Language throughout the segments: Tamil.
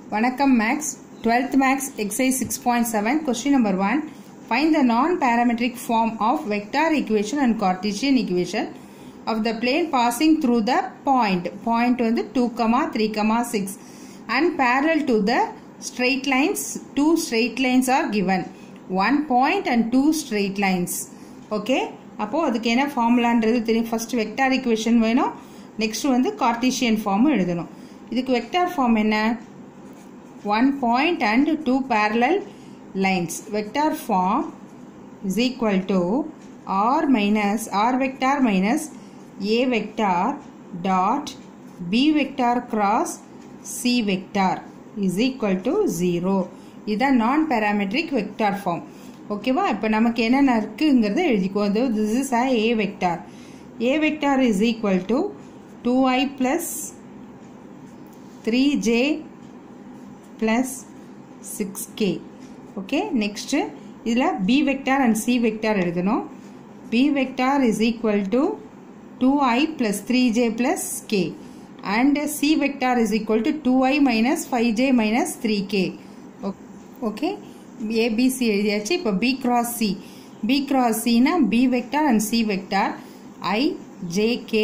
வணக்கம் maths 12th maths exercise six point seven question number one find the non parametric form of vector equation and Cartesian equation of the plane passing through the point point வந்து two comma three comma six and parallel to the straight lines two straight lines are given one point and two straight lines okay அப்போது அதுக்கு என்ன ஃபார்முலான்றது தெரியும் ஃபர்ஸ்ட் வெக்டார் equation வேணும் நெக்ஸ்ட் வந்து கார்டீசியன் ஃபார்மும் எழுதணும் இதுக்கு வெக்டார் ஃபார்ம் என்ன one point and two parallel lines. Vector form is equal to r minus r vector minus a vector dot b vector cross c vector is equal to 0. இதான் நான் பேராமெட்ரிக் வெக்டார் ஃபார்ம் ஓகேவா இப்போ நமக்கு என்னென்ன இருக்குங்கிறத எழுதிக்கோ அது this is a A vector A vector is equal to two I plus three J plus 6k okay next இதில் b vector and c vector எழுதணும் b vector is equal to 2i plus 3j plus k and c vector is equal to 2i minus 5j minus 3k okay a b c எழுதியாச்சு இப்போ b cross c b cross c னா b vector and c vector i j k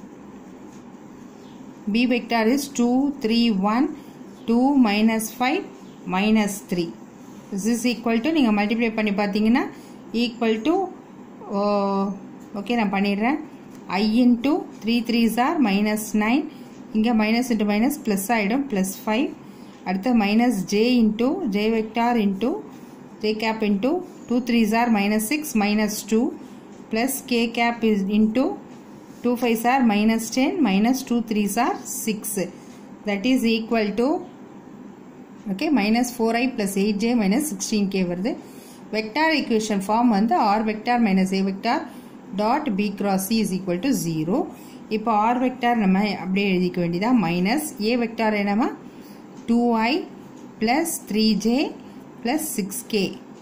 b vector is 2 3 1 2 minus 5 minus 3 this is equal to நீங்கள் multiply பண்ணி பார்த்தீங்கன்னா equal to ஓகே நான் பண்ணிடுறேன் i into 3 3s are minus 9 இங்கே minus into minus plus ஆகிடும் plus 5 அடுத்து minus j into j vector into j cap into 2 3s are minus 6 minus 2 plus k cap is into 2 5s are minus 10 minus 2 3s are 6 that is equal to okay minus 4i plus 8j minus 16k வருது vector equation form வந்து r vector minus a vector dot b cross c is equal to 0 இப்போ r vector நம்ம அப்படியே எழுதிக்க வேண்டியதா minus a vector என்னமா 2i plus 3j plus 6k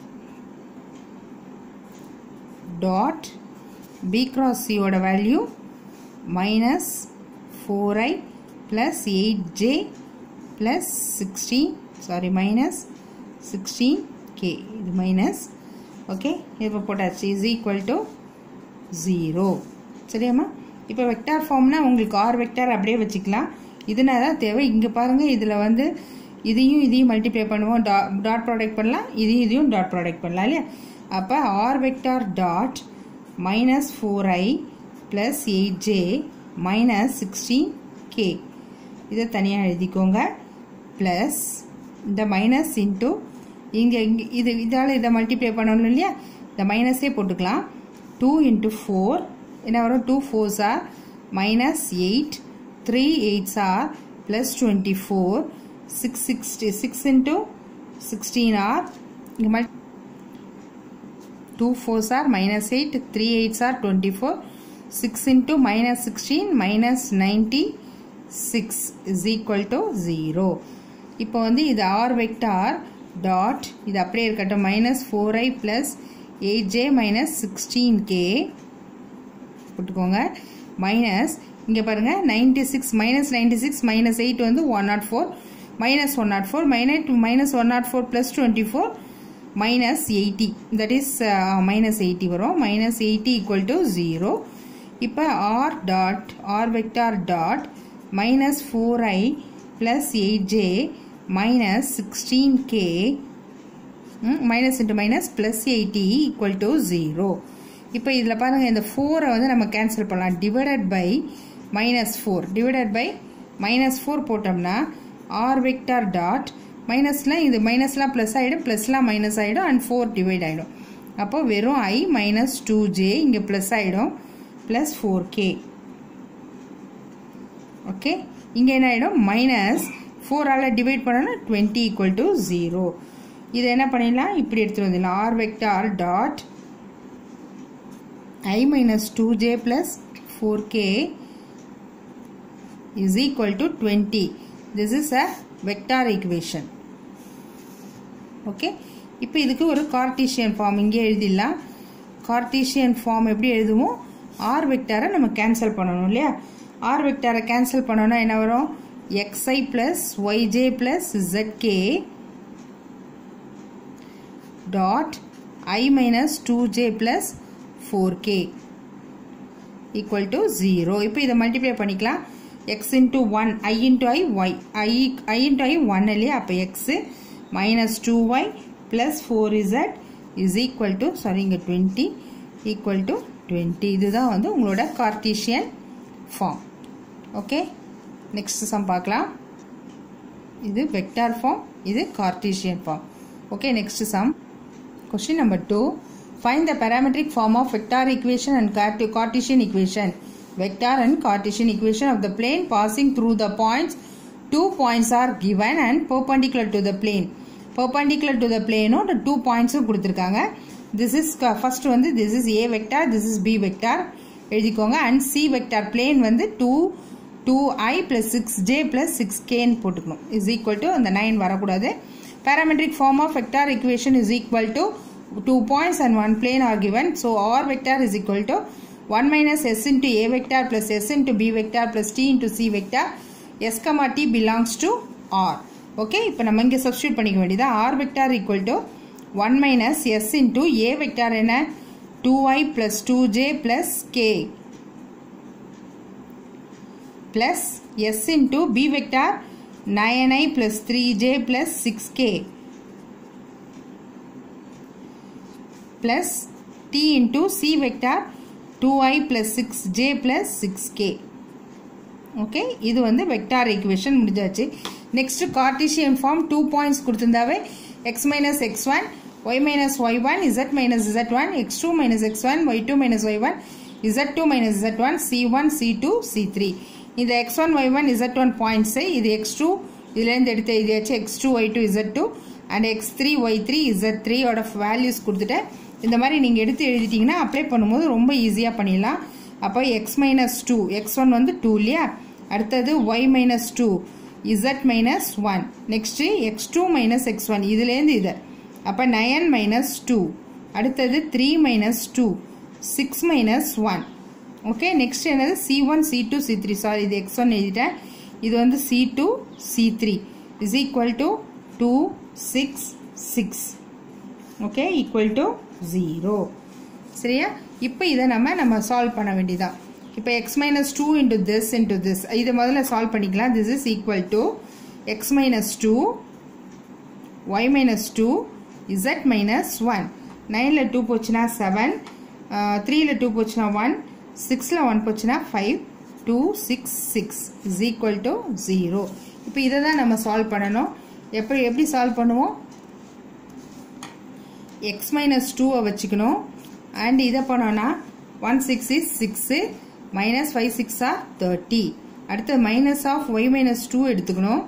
dot b cross c ஓட value minus 4i plus 8j plus 16 sorry minus 16k இது minus okay இப்போ போட்டாச்சு is equal to 0 சரியாம்மா இப்போ வெக்டார் ஃபார்ம்னா உங்களுக்கு ஆர் வெக்டார் அப்படியே வச்சுக்கலாம் இதுனா தான் தேவை இங்கே பாருங்கள் இதில் வந்து இதையும் இதையும் மல்டிப்ளை பண்ணுவோம் டா டாட் ப்ராடக்ட் பண்ணலாம் இதையும் இதையும் டாட் ப்ராடக்ட் பண்ணலாம் இல்லையா அப்போ R vector dot minus four I plus eight J minus sixteen K இதை தனியாக எழுதிக்கோங்க ப்ளஸ் இந்த மைனஸ் இன்ட்டு இங்கே இங்கே இது இதால் இதை மல்டிப்ளை பண்ணணும் இல்லையா இந்த மைனஸே போட்டுக்கலாம் டூ இன்ட்டு ஃபோர் என்ன வரும் two fours R minus eight three eights R plus twenty four six sixty six into sixteen R இங்கே மல் two fours R minus eight three eights R twenty four six into minus sixteen minus ninety six is equal to zero இப்போ வந்து இது ஆர் வெக்டார் டாட் இது அப்படியே இருக்கட்டும் minus four I plus eight J minus sixteen K போட்டுக்கோங்க மைனஸ் இங்கே பாருங்கள் ninety six minus ninety six minus eight வந்து one nought four minus one nought four minus minus one nought four plus twenty four minus eighty that is minus eighty வரும் minus eighty equal to zero இப்போ R dot R vector dot minus 4i plus 8j minus 16k mm, minus into minus plus 80 equal to 0 இப்போ இதில் பாருங்கள் இந்த ஃபோரை வந்து நம்ம கேன்சல் பண்ணலாம் divided by minus four divided by minus four போட்டோம்னா ஆர் வெக்டார் டாட் மைனஸ்லாம் இது மைனஸ்லாம் ப்ளஸ் ஆகிடும் ப்ளஸ்லாம் மைனஸ் ஆகிடும் அண்ட் ஃபோர் டிவைட் ஆகிடும் அப்போ வெறும் ஐ மைனஸ் டூ ஜே இங்கே ப்ளஸ் ஆகிடும் ப்ளஸ் ஃபோர் கே ஓகே இங்கே என்ன ஆகிடும் மைனஸ் ஃபோரால் டிவைட் பண்ணோன்னா டுவெண்ட்டி ஈக்குவல் டு ஜீரோ இதை என்ன பண்ணிடலாம் இப்படி எடுத்துகிட்டு வந்துடலாம் R vector dot I minus two J plus four K is equal to twenty this is a vector equation okay இப்போ இதுக்கு ஒரு கார்டீஷியன் ஃபார்ம் இங்கே எழுதிடலாம் கார்டீஷியன் ஃபார்ம் எப்படி எழுதுவோம் ஆர் வெக்டாரை நம்ம கேன்சல் பண்ணணும் இல்லையா ஆர் வெக்டாரை கேன்சல் பண்ணோன்னா என்ன வரும் xi plus yj plus zk dot i minus 2j plus 4k equal to 0 இப்போ இதை மல்டிப்ளை பண்ணிக்கலாம் x into 1 i into i y i, i into i 1 இல்லையா அப்போ x minus 2y plus 4z is equal to sorry இங்கே 20 equal to 20 இதுதான் வந்து உங்களோட Cartesian form okay next sum பார்க்கலாம் இது வெக்டார் ஃபார்ம் இது Cartesian form okay next sum Question number 2. Find the parametric form of vector equation and Cartesian equation. Vector and Cartesian equation of the plane passing through the points. Two points are given and perpendicular to the plane. Perpendicular to the plane the two points கொடுத்திருக்காங்க this is first வந்து this is a vector this is b vector எழுதிக்கோங்க and c vector plane வந்து 2 2i plus 6j plus 6k போட்டுக்கணும் is equal to அந்த 9 வரக்கூடாது parametric form of vector equation is equal to two points and one plane are given so r vector is equal to 1 minus s into a vector plus s into b vector plus t into c vector s comma t belongs to r okay இப்போ நம்ம இங்கே substitute பண்ணிக்க வேண்டியதா r vector equal to 1 minus s into a vector என்ன 2i plus 2j plus k plus s into b vector 9i plus 3j plus 6k plus t into c vector 2i plus 6j plus 6k okay இது வந்து வெக்டார் ஈக்குவேஷன் முடிஞ்சாச்சு நெக்ஸ்ட் கார்டிஷியன் ஃபார்ம் டூ பாயிண்ட்ஸ் கொடுத்துருந்தாவே X minus X one Y minus Y one Z minus Z one X two minus X one Y two minus Y one Z two minus Z one C one C two C three இந்த X one Y one Z one பாயிண்ட்ஸை இது எக்ஸ் டூ இதுலேருந்து எடுத்து எழுதியாச்சு X two Y two Z two and X three Y three Z த்ரீயோட வேல்யூஸ் கொடுத்துட்டேன் இந்த மாதிரி நீங்கள் எடுத்து எழுதிட்டிங்கன்னா அப்ளை பண்ணும்போது ரொம்ப ஈஸியாக பண்ணிடலாம் அப்போ X minus two X one வந்து டூ இல்லையா அடுத்தது Y minus two Z minus one next X two minus X one இதுலேருந்து இது அப்போ நயன் மைனஸ் டூ அடுத்தது three minus two six minus one okay next என்னது C one C two C three sorry இது எக்ஸ் ஒன் எழுதிட்டேன் இது வந்து C two C three is equal to two six six okay equal to zero சரியா இப்போ இதை நம்ம நம்ம சால்வ் பண்ண வேண்டியதான் இப்போ X minus two into this into this இதை முதல்ல சால்வ் பண்ணிக்கலாம் this is equal to X minus two Y minus two Z minus one நைனில் டூ போச்சுன்னா செவன் த்ரீயில் டூ போச்சுன்னா ஒன் சிக்ஸில் ஒன் போச்சுன்னா five two six six is equal to zero இப்போ இதை தான் நம்ம சால்வ் பண்ணணும் எப்படி எப்படி சால்வ் பண்ணுவோம் எக்ஸ் மைனஸ் டூவை வச்சுக்கணும் அண்ட் இதை பண்ணோன்னா one six is six minus five six R thirty அடுத்து minus of Y minus two எடுத்துக்கணும்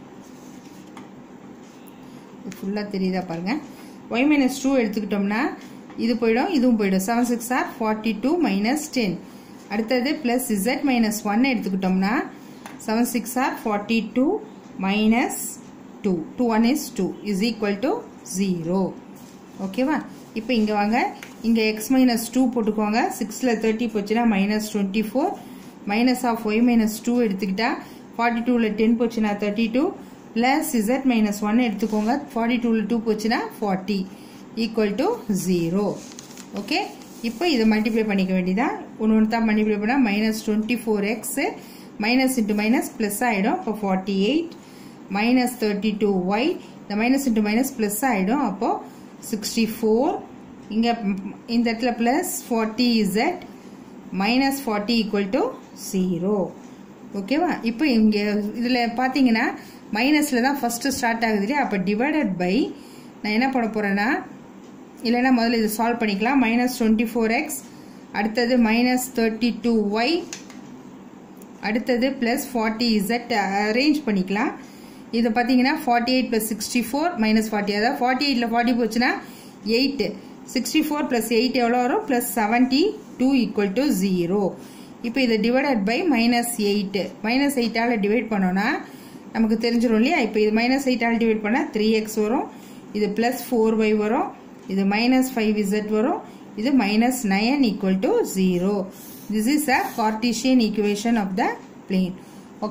ஃபுல்லாக தெரியுதா பாருங்கள் ஒய் மைனஸ் டூ எடுத்துக்கிட்டோம்னா இது போயிடும் இதுவும் போயிடும் seven six R forty two minus ten அடுத்தது ப்ளஸ் இசட் மைனஸ் ஒன் எடுத்துக்கிட்டோம்னா seven six R forty two minus two two one is two is equal to zero ஓகேவா இப்போ இங்கே வாங்க இங்கே எக்ஸ் மைனஸ் டூ போட்டுக்கோங்க சிக்ஸில் தேர்ட்டி போச்சுன்னா minus twenty four minus of Y minus two எடுத்துக்கிட்டா ஃபார்ட்டி டூவில் டென் போச்சுன்னா thirty two plus Z minus one எடுத்துக்கோங்க ஃபார்ட்டி டூவில் டூ போச்சுன்னா forty equal to zero okay இப்போ இதை மல்டிப்ளை பண்ணிக்க வேண்டியதான் ஒன்று ஒன்று தான் மல்டிப்ளை பண்ணால் minus twenty four x minus into minus plus ஆகிடும் இப்போ forty eight minus thirty two Y இந்த மைனஸ் இன்ட்டு மைனஸ் ப்ளஸ் ஆகிடும் அப்போது சிக்ஸ்டி ஃபோர் இங்கே இந்த இடத்துல plus forty Z minus forty equal to zero ஓகேவா இப்போ இங்கே இதில் பார்த்தீங்கன்னா மைனஸில் தான் ஃபஸ்ட்டு ஸ்டார்ட் ஆகுது இல்லையா அப்போ டிவைடட் பை நான் என்ன பண்ண போகிறேன்னா இல்லைன்னா முதல்ல இது சால்வ் பண்ணிக்கலாம் மைனஸ் டுவெண்ட்டி ஃபோர் எக்ஸ் அடுத்தது மைனஸ் தேர்ட்டி டூ ஒய் அடுத்தது ப்ளஸ் ஃபார்ட்டி இசட் அரேஞ்ச் பண்ணிக்கலாம் இது பார்த்தீங்கன்னா forty eight plus sixty four minus forty அதாவது ஃபார்ட்டி எயிட்டில் ஃபார்ட்டி போச்சுன்னா eight sixty four plus eight எவ்வளோ வரும் plus seventy two equal to zero இப்போ இதை divided by minus eight minus எயிட்டால் டிவைட் பண்ணோன்னா நமக்கு தெரிஞ்சிடும் இல்லையா இப்போ இது மைனஸ் எயிட்டால் டிவைட் பண்ணால் த்ரீ எக்ஸ் வரும் இது ப்ளஸ் ஃபோர் ஒய் வரும் இது மைனஸ் ஃபைவ் இசட் வரும் இது minus nine equal to zero this is a Cartesian equation of the plane okay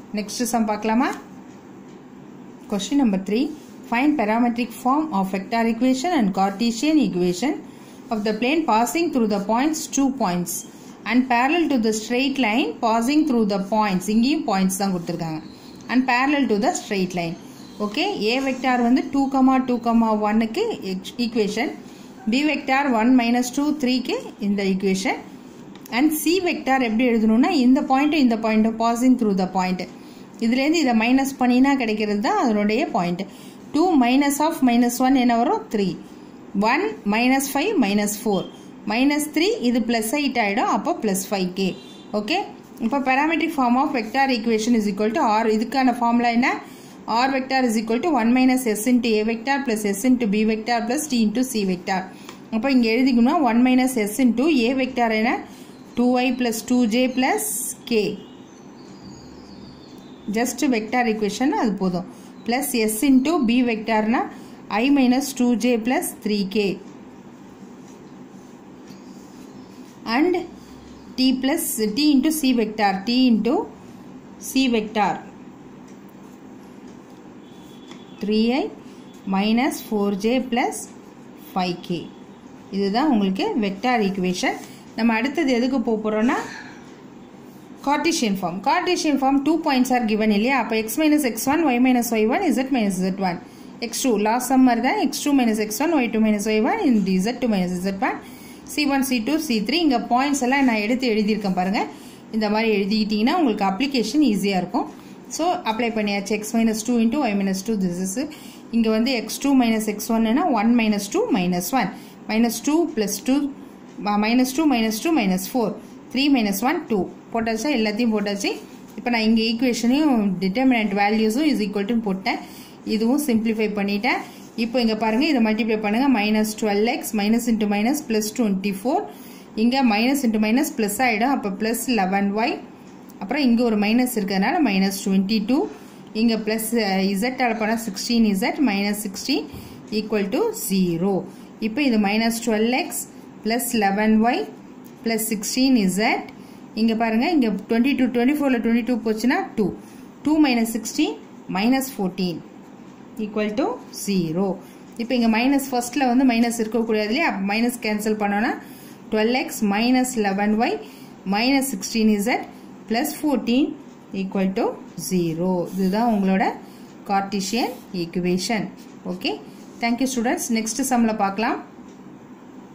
next sum பார்க்கலாமா question number three find parametric form of vector equation and Cartesian equation of the plane passing through the points two points and parallel to the straight line passing through the points இங்கேயும் points தான் கொடுத்துருக்காங்க and parallel to the straight line okay A vector வந்து டூ கமா டூ கமா ஒன்னுக்கு equation B vector one minus two த்ரீக்கு இந்த ஈக்குவேஷன் அண்ட் சி வெக்டார் எப்படி எழுதணும்னா இந்த பாயிண்ட்டும் இந்த பாயிண்ட்டும் பாசிங் த்ரூ த பாயிண்ட் இதுலேருந்து இதை மைனஸ் பண்ணினா கிடைக்கிறது தான் அதனுடைய point two minus of minus one என்ன வரும் three one minus five minus four minus three இது ப்ளஸ் எயிட் ஆகிடும் அப்போ ப்ளஸ் ஃபைவ் கே ஓகே இப்போ parametric form of vector equation is equal to R இதுக்கான ஃபார்முலா என்ன R vector is equal to one minus S into A vector plus S into B vector plus T into C vector அப்போ இங்கே எழுதிக்கணும் one minus S into A vector என்ன two Y plus two J plus K just vector equation அது போதும் ப்ளஸ் எஸ் இன்ட்டு பி வெக்டார்னா I minus two J plus three K and t plus t into c vector t into c vector 3i minus 4j plus 5k இதுதான் உங்களுக்கு வெக்டார் ஈக்குவேஷன் நம்ம அடுத்தது எதுக்கு போக போகிறோம்னா Cartesian form Cartesian form two points are given இல்லையா அப்போ X minus X one Y minus Y one Z minus Z one X two last சம்மர் தான் X two minus X one Y two minus Y one இந்த Z two minus Z one C one C two C three இங்கே பாயிண்ட்ஸ் எல்லாம் நான் எடுத்து எழுதியிருக்கேன் பாருங்கள் இந்த மாதிரி எழுதிக்கிட்டிங்கன்னா உங்களுக்கு அப்ளிகேஷன் ஈஸியாக இருக்கும் ஸோ அப்ளை பண்ணியாச்சு X minus two into Y minus two this is இங்கே வந்து எக்ஸ் டூ மைனஸ் எக்ஸ் ஒன்னா one minus two minus one minus two plus two minus two minus two minus four three minus one two போட்டாச்சா எல்லாத்தையும் போட்டாச்சு இப்போ நான் இங்கே ஈக்குவேஷனையும் டிட்டர்மினன்ட் வேல்யூஸும் இஸ் ஈக்குவல் டு போட்டேன் இதுவும் சிம்பிளிஃபை பண்ணிட்டேன் இப்போ இங்கே பாருங்கள் இதை மல்டிப்ளை பண்ணுங்கள் minus twelve X minus into minus plus twenty four இங்கே மைனஸ் இன்ட்டு மைனஸ் ப்ளஸ் ஆகிடும் அப்போ ப்ளஸ் லெவன் ஒய் அப்புறம் இங்கே ஒரு மைனஸ் இருக்கிறதுனால மைனஸ் டுவெண்ட்டி டூ இங்கே ப்ளஸ் இசட் பண்ணால் sixteen Z minus sixteen equal to zero இப்போ இது minus twelve X plus eleven Y plus sixteen Z இங்கே பாருங்கள் இங்கே டுவெண்ட்டி டூ டுவெண்ட்டி ஃபோரில் டுவெண்ட்டி டூ போச்சுன்னா two two minus sixteen minus fourteen equal to zero இப்போ இங்கே மைனஸ் ஃபர்ஸ்ட்டில் வந்து மைனஸ் இருக்கக்கூடாது இல்லையா மைனஸ் கேன்சல் பண்ணோன்னா twelve X minus eleven Y minus sixteen Z plus fourteen equal to zero இதுதான் உங்களோட Cartesian equation okay thank you students next சம்மில் பார்க்கலாம்